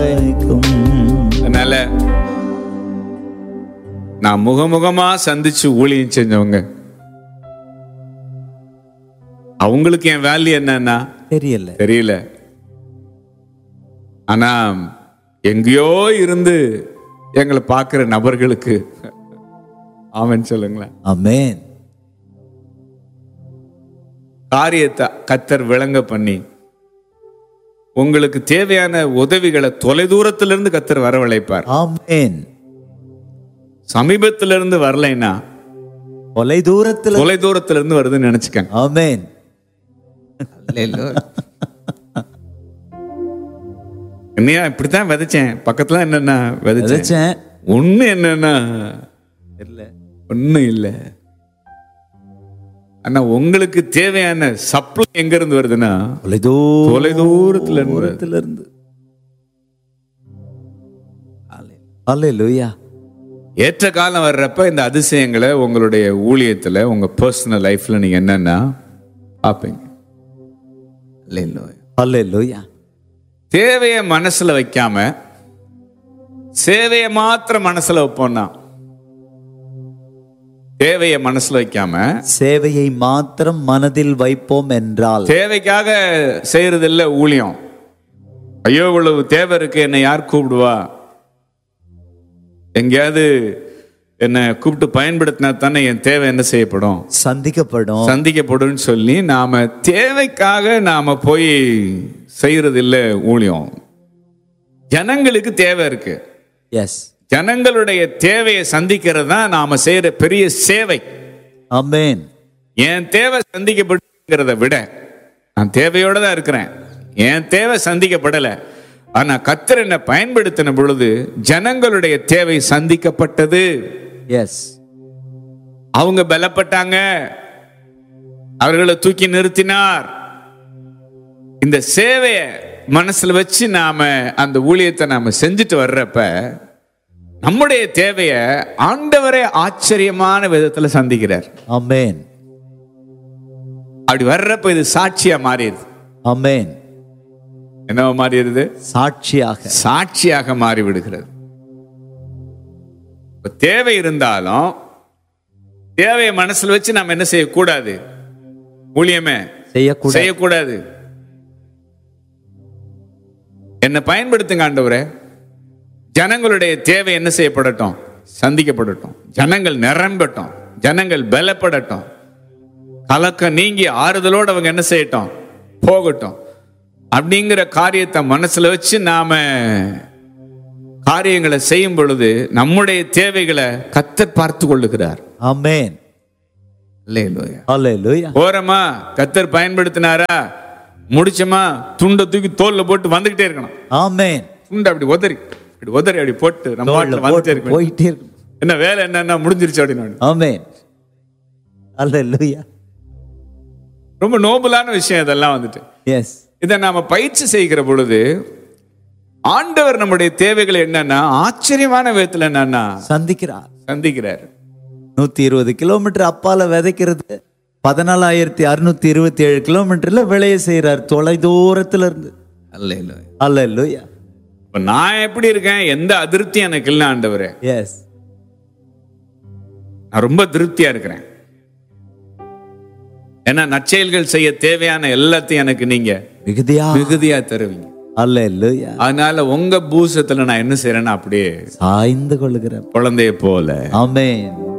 அதனால நான் முகமுகமா சந்திச்சு ஊழியம் செஞ்சவங்க அவங்களுக்கு என் வேல்யூ என்னன்னா தெரியல தெரியல ஆனா எங்கேயோ இருந்து எங்களை பார்க்கிற நபர்களுக்கு ஆமென் சொல்லுங்களேன் ஆமென் காரியத்தை கத்தர் விளங்க பண்ணி உங்களுக்கு தேவையான உதவிகளை தொலைதூரத்திலிருந்து கத்தர் வரவழைப்பார் ஆமென் சமீபத்திலிருந்து வரலைன்னா தொலை தூரத்துல தொலைதூரத்திலிருந்து வருதுன்னு நினைச்சுக்கங்க ஆமென் என்னையா இப்படித்தான் விதைச்சேன் பக்கத்துல என்னன்னா விதைச்சேன் விதைச்சேன் ஒண்ணு என்னன்னா தெரியல ஒண்ணும் இல்ல ஆனா உங்களுக்கு தேவையான சப்ளை எங்க இருந்து வருதுன்னா தொலை தொலைதூரத்துல இருந்து வருது. தூரத்துல இருந்து அல்லேலூயா ஏற்ற காலம் வர்றப்ப இந்த அதிசயங்களை உங்களுடைய ஊழியத்துல உங்க பர்சனல் லைஃப்ல நீங்க என்னன்னா பார்ப்பீங்க Hallelujah. அல்லேலூயா தேவையை மனசுல வைக்காம சேவையை மாத்திரம் மனசுல வைப்போம்னா தேவையை மனசுல வைக்காம சேவையை மாத்திரம் மனதில் வைப்போம் என்றால் தேவைக்காக செய்யறது இல்ல ஊழியம் ஐயோ இவ்வளவு தேவை இருக்கு என்னை யார் கூப்பிடுவா எங்கேயாவது என்னை கூப்பிட்டு பயன்படுத்தினா தானே என் தேவை என்ன செய்யப்படும் சந்திக்கப்படும் சந்திக்கப்படும் சொல்லி நாம தேவைக்காக நாம போய் செய்யறது இல்ல ஊழியம் ஜனங்களுக்கு தேவை இருக்கு எஸ் ஜனங்களுடைய தேவையை சந்திக்கிறது தான் நாம செய்யற பெரிய சேவை ஆமென் என் தேவை சந்திக்கப்படுங்கிறத விட நான் தேவையோட தான் இருக்கிறேன் என் தேவை சந்திக்கப்படல ஆனா கத்தர் என்னை பயன்படுத்தின பொழுது ஜனங்களுடைய தேவை சந்திக்கப்பட்டது எஸ் அவங்க பலப்பட்டாங்க அவர்களை தூக்கி நிறுத்தினார் இந்த சேவையை மனசுல வச்சு நாம அந்த ஊழியத்தை நாம செஞ்சுட்டு வர்றப்ப நம்முடைய தேவையை ஆண்டவரே ஆச்சரியமான விதத்துல சந்திக்கிறார் ஆமென் அப்படி வர்றப்ப இது சாட்சியா மாறிடுது ஆமென் என்னவா மாறிடுது சாட்சியாக சாட்சியாக மாறி விடுகிறது இப்ப தேவை இருந்தாலும் தேவையை மனசுல வச்சு நாம் என்ன செய்யக்கூடாது ஊழியமே செய்யக்கூடாது செய்யக்கூடாது என்னை பயன்படுத்துங்க ஆண்டவரே ஜனங்களுடைய தேவை என்ன செய்யப்படட்டும் சந்திக்கப்படட்டும் ஜனங்கள் நிரம்பட்டும் ஜனங்கள் பலப்படட்டும் கலக்கம் நீங்கி ஆறுதலோடு அவங்க என்ன செய்யட்டும் போகட்டும் அப்படிங்கிற காரியத்தை மனசுல வச்சு நாம காரியங்களை செய்யும் பொழுது நம்முடைய தேவைகளை கத்தர் பார்த்து கொள்ளுகிறார் ஆமென் இல்லையா அல்லேலூயா போறோமா கத்தர் பயன்படுத்தினாரா முடிச்சோமா துண்டை தூக்கி தோல்ல போட்டு வந்துகிட்டே இருக்கணும் ஆமென் துண்டை அப்படி உதறி இப்படி உதறி அப்படி போட்டு நம்ம தோள்ல பாட்டுல வந்துட்டே போட்டு இருக்கணும் போயிட்டே இருக்கு என்ன வேலை என்னன்னா முடிஞ்சிருச்சு அப்படின்னு ஆமென் அல்லேலூயா ரொம்ப நோபலான விஷயம் இதெல்லாம் வந்துட்டு எஸ் இதை நாம பயிற்சி செய்கிற பொழுது ஆண்டவர் நம்முடைய தேவைகள் என்னன்னா ஆச்சரியமான விதத்துல என்னன்னா சந்திக்கிறார் சந்திக்கிறார் நூத்தி இருபது கிலோமீட்டர் அப்பால விதைக்கிறது பதினாலாயிரத்தி அறுநூத்தி இருபத்தி ஏழு கிலோமீட்டர்ல விளைய செய்யறார் தொலை தூரத்துல இருந்து அல்லேலூயா இப்ப நான் எப்படி இருக்கேன் எந்த அதிருப்தியும் எனக்கு இல்லை ஆண்டவரே எஸ் நான் ரொம்ப திருப்தியா இருக்கிறேன் ஏன்னா நற்செயல்கள் செய்ய தேவையான எல்லாத்தையும் எனக்கு நீங்க மிகுதியா மிகுதியா தருவீங்க அல்லேலூயா அதனால உங்க பூசத்துல நான் என்ன செய்யறேன்னா அப்படியே சாய்ந்து கொள்ளுகிற குழந்தைய போல ஆமென்